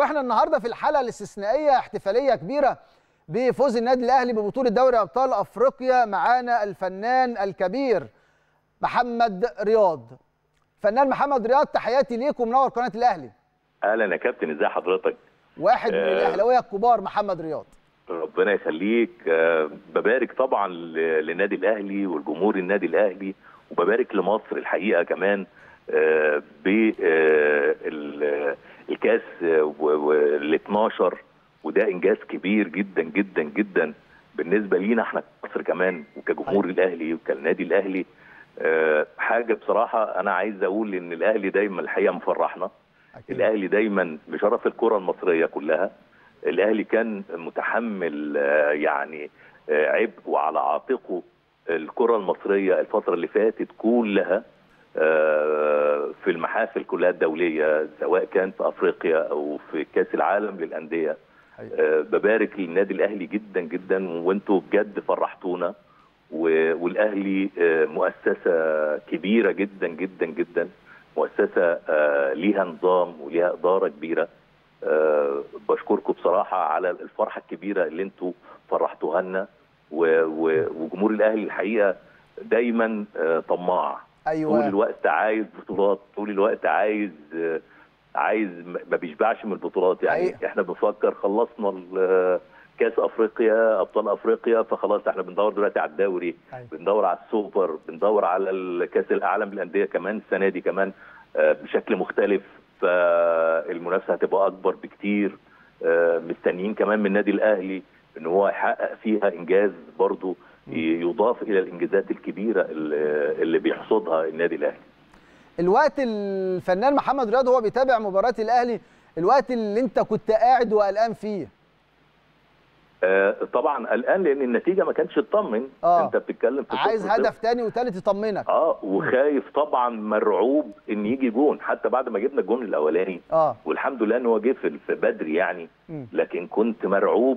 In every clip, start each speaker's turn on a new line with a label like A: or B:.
A: واحنا النهارده في الحلقه الاستثنائيه احتفاليه كبيره بفوز النادي الاهلي ببطوله دوري ابطال افريقيا معانا الفنان الكبير محمد رياض فنان محمد رياض تحياتي ليك ومنور قناه الاهلي
B: اهلا يا كابتن ازي حضرتك
A: واحد من
B: آه.
A: الاهلاويه الكبار محمد رياض
B: ربنا يخليك آه، ببارك طبعا ل- للنادي الاهلي والجمهور النادي الاهلي وببارك لمصر الحقيقه كمان بالكاس وال 12 وده انجاز كبير جدا جدا جدا بالنسبه لينا احنا كمصر كمان وكجمهور الاهلي وكالنادي الاهلي آه، حاجه بصراحه انا عايز اقول ان الاهلي دايما الحقيقه مفرحنا
A: أكيد.
B: الاهلي دايما بشرف الكره المصريه كلها الاهلي كان متحمل آه، يعني آه، عبء وعلى عاتقه الكره المصريه الفتره اللي فاتت كلها آه، في المحافل كلها الدوليه سواء كان في افريقيا او في كاس العالم للانديه
A: حقيقي.
B: آه، ببارك للنادي الاهلي جدا جدا وانتوا بجد فرحتونا و- والاهلي آه، مؤسسه كبيره جدا جدا جدا مؤسسه آه، ليها نظام وليها اداره كبيره آه، بشكركم بصراحه على الفرحه الكبيره اللي انتوا فرحتوها لنا و- و- وجمهور الاهلي الحقيقه دايما آه، طماع طول
A: ايوه
B: الوقت عايز بطولات طول الوقت عايز آه، عايز ما بيشبعش من البطولات يعني
A: حقيقة.
B: احنا بنفكر خلصنا ال- كاس افريقيا ابطال افريقيا فخلاص احنا بندور دلوقتي على الدوري
A: أيوة.
B: بندور على السوبر بندور على ال- كاس العالم للانديه كمان السنه دي كمان آه، بشكل مختلف فالمنافسه هتبقى اكبر بكتير آه، مستنيين كمان من النادي الاهلي ان هو يحقق فيها انجاز برضه يضاف الى الانجازات الكبيره اللي اللي بيحصدها النادي الاهلي
A: الوقت الفنان محمد رياض هو بيتابع مباراه الاهلي الوقت اللي انت كنت قاعد وقلقان فيه
B: آه، طبعا قلقان لان النتيجه ما كانتش تطمن
A: آه.
B: انت بتتكلم في
A: عايز
B: صفر
A: هدف تاني وتالت يطمنك
B: اه وخايف طبعا مرعوب ان يجي جون حتى بعد ما جبنا الجون الاولاني
A: اه
B: والحمد لله ان هو جه في في بدري يعني
A: مم.
B: لكن كنت مرعوب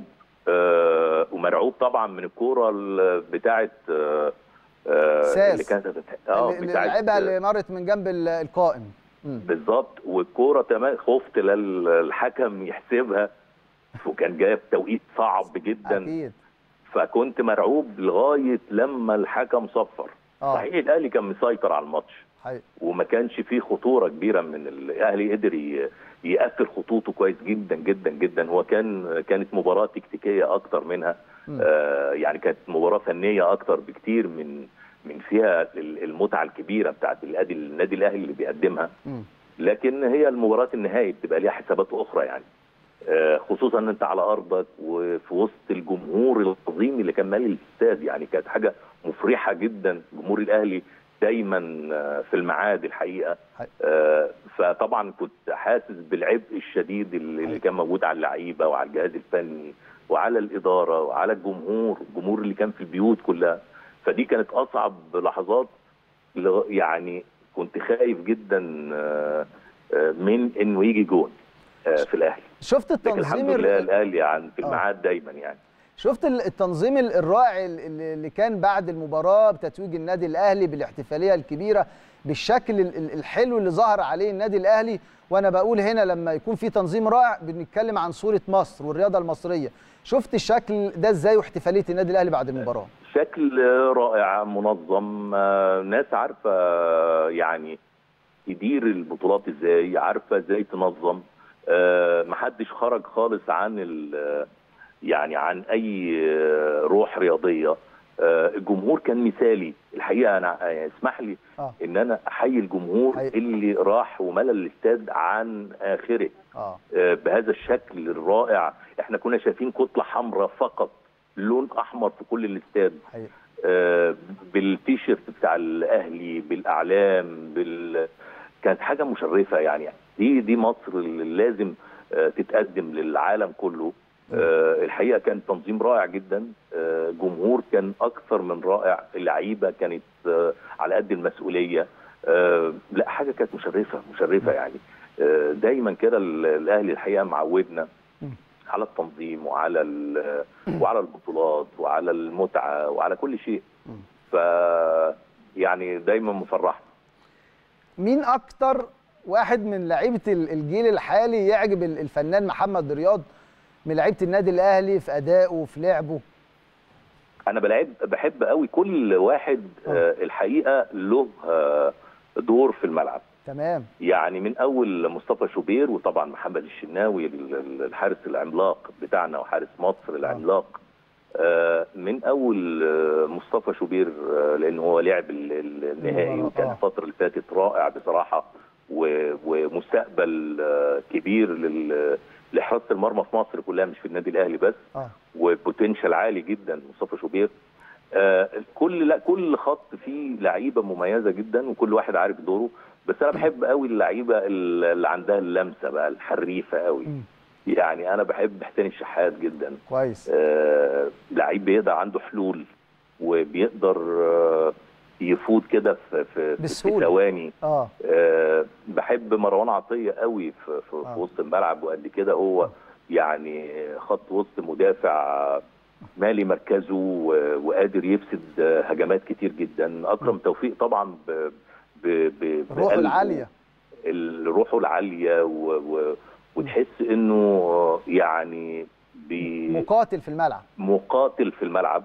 B: آه ومرعوب طبعا من الكوره ال- بتاعه آه آه
A: ساس.
B: اللي كانت اه
A: اللي
B: بتاعه
A: لعبها اللي مرت من جنب ال- القائم مم.
B: بالظبط والكوره تمام خفت لل- الحكم يحسبها وكان جايه بتوقيت صعب جدا
A: اكيد
B: فكنت مرعوب لغايه لما الحكم صفر
A: اه
B: صحيح الاهلي كان مسيطر على الماتش
A: حقيقي.
B: وما كانش فيه خطوره كبيره من الاهلي قدر ي- يقفل خطوطه كويس جدا جدا جدا هو كان كانت مباراه تكتيكيه اكتر منها
A: مم.
B: آه يعني كانت مباراه فنيه اكتر بكتير من من فيها ال- المتعه الكبيره بتاعت النادي النادي الاهلي اللي بيقدمها
A: مم.
B: لكن هي المباراه النهائي بتبقى ليها حسابات اخرى يعني آه، خصوصا ان انت على ارضك وفي وسط الجمهور العظيم اللي كان مالي الاستاد يعني كانت حاجه مفرحه جدا جمهور الاهلي دايما آه، في الميعاد الحقيقه
A: حقيقي.
B: آه، فطبعا كنت حاسس بالعبء الشديد اللي اللي
A: حقيقي.
B: كان موجود على اللعيبه وعلى الجهاز الفني وعلى الاداره وعلى الجمهور الجمهور اللي كان في البيوت كلها فدي كانت اصعب لحظات لغ- يعني كنت خايف جدا آه، آه، من انه يجي جون آه، في الاهلي
A: شفت
B: لكن
A: التنظيم
B: الحمد لله
A: ال-
B: الاهلي عن في
A: آه.
B: الميعاد دايما يعني
A: شفت ال- التنظيم ال- الرائع ال- ال- اللي كان بعد المباراه بتتويج النادي الاهلي بالاحتفاليه الكبيره بالشكل ال- ال- الحلو اللي ظهر عليه النادي الاهلي وانا بقول هنا لما يكون في تنظيم رائع بنتكلم عن صوره مصر والرياضه المصريه شفت الشكل ده ازاي واحتفاليه النادي الاهلي بعد المباراه
B: شكل رائع منظم آه، ناس عارفه آه، يعني تدير البطولات ازاي عارفه ازاي تنظم آه، محدش خرج خالص عن ال- يعني عن اي آه، روح رياضيه آه، الجمهور كان مثالي الحقيقه انا آه، اسمح لي
A: اه
B: ان انا احيي الجمهور
A: حقيقي.
B: اللي راح وملى الاستاد عن اخره
A: اه
B: آه، بهذا الشكل الرائع احنا كنا شايفين كتله حمراء فقط لون احمر في كل الاستاد
A: حقيقي
B: آه، بالتيشيرت بتاع الاهلي بالاعلام بال... كانت حاجه مشرفه يعني دي دي مصر اللي لازم آه، تتقدم للعالم كله آه، الحقيقه كان تنظيم رائع جدا آه، جمهور كان اكثر من رائع اللعيبه كانت آه، على قد المسؤوليه آه، لا حاجه كانت مشرفه مشرفه يعني آه، دايما كده ال- الاهلي الحقيقه معودنا على التنظيم وعلى ال- وعلى البطولات وعلى المتعه وعلى كل شيء ف يعني دايما مفرحنا
A: مين اكتر واحد من لعيبه ال- الجيل الحالي يعجب ال- الفنان محمد رياض من لعيبه النادي الاهلي في ادائه وفي لعبه
B: انا بلعب بحب قوي كل واحد آه، الحقيقه له آه، دور في الملعب
A: تمام
B: يعني من اول مصطفى شوبير وطبعا محمد الشناوي ال- ال- الحارس العملاق بتاعنا وحارس مصر العملاق آه، من اول آه، مصطفى شوبير آه، لان هو لعب ال- ال- النهائي
A: المباراة،
B: وكان
A: آه.
B: الفتره اللي فاتت رائع بصراحه و- ومستقبل آه، كبير لل- لحراسه المرمى في مصر كلها مش في النادي الاهلي بس
A: اه
B: وبوتنشال عالي جدا مصطفى شوبير آه كل لا كل خط فيه لعيبه مميزه جدا وكل واحد عارف دوره بس انا بحب قوي اللعيبه اللي عندها اللمسه بقى الحريفه قوي
A: مم.
B: يعني انا بحب حسين الشحات جدا
A: كويس
B: آه لعيب بيقدر عنده حلول وبيقدر آه يفوت كده في في في
A: بسهولة.
B: ثواني
A: اه
B: آه، بحب مروان عطيه قوي في, في,
A: آه.
B: في وسط الملعب وقد كده هو يعني خط وسط مدافع مالي مركزه و- وقادر يفسد آه، هجمات كتير جدا اكرم توفيق طبعا ب ب ب
A: روحه
B: بقلبه،
A: العاليه
B: ال- روحه العاليه و و وتحس انه يعني بي
A: مقاتل في الملعب
B: مقاتل في الملعب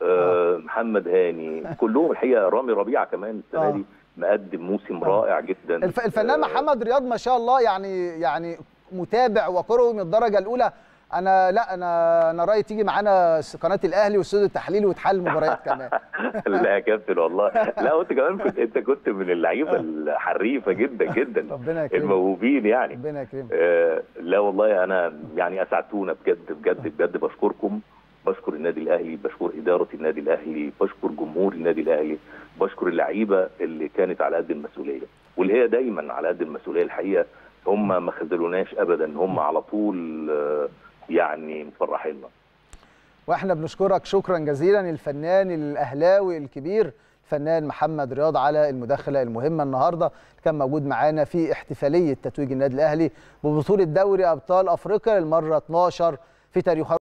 B: آه محمد هاني كلهم الحقيقه رامي ربيعه كمان السنه
A: آه.
B: دي مقدم موسم
A: آه.
B: رائع جدا
A: الف... الفنان
B: آه،
A: محمد رياض ما شاء الله يعني يعني متابع وكروي من الدرجه الاولى انا لا انا انا رايي تيجي معانا قناه الاهلي واستوديو التحليل وتحلل المباريات كمان
B: لا يا كابتن والله لا وانت كمان كنت انت كنت من اللعيبه الحريفه جدا جدا
A: ربنا يكرمك
B: الموهوبين يعني
A: ربنا يكرمك
B: آه لا والله انا يعني اسعدتونا بجد بجد بجد بشكركم بشكر النادي الاهلي بشكر اداره النادي الاهلي بشكر جمهور النادي الاهلي بشكر اللعيبه اللي كانت على قد المسؤوليه واللي هي دايما على قد المسؤوليه الحقيقه هم ما خذلوناش ابدا هم على طول آه، يعني مفرحينا
A: واحنا بنشكرك شكرا جزيلا الفنان الاهلاوي الكبير الفنان محمد رياض على المداخله المهمه النهارده اللي كان موجود معانا في احتفاليه تتويج النادي الاهلي ببطوله دوري ابطال افريقيا للمره 12 في تاريخه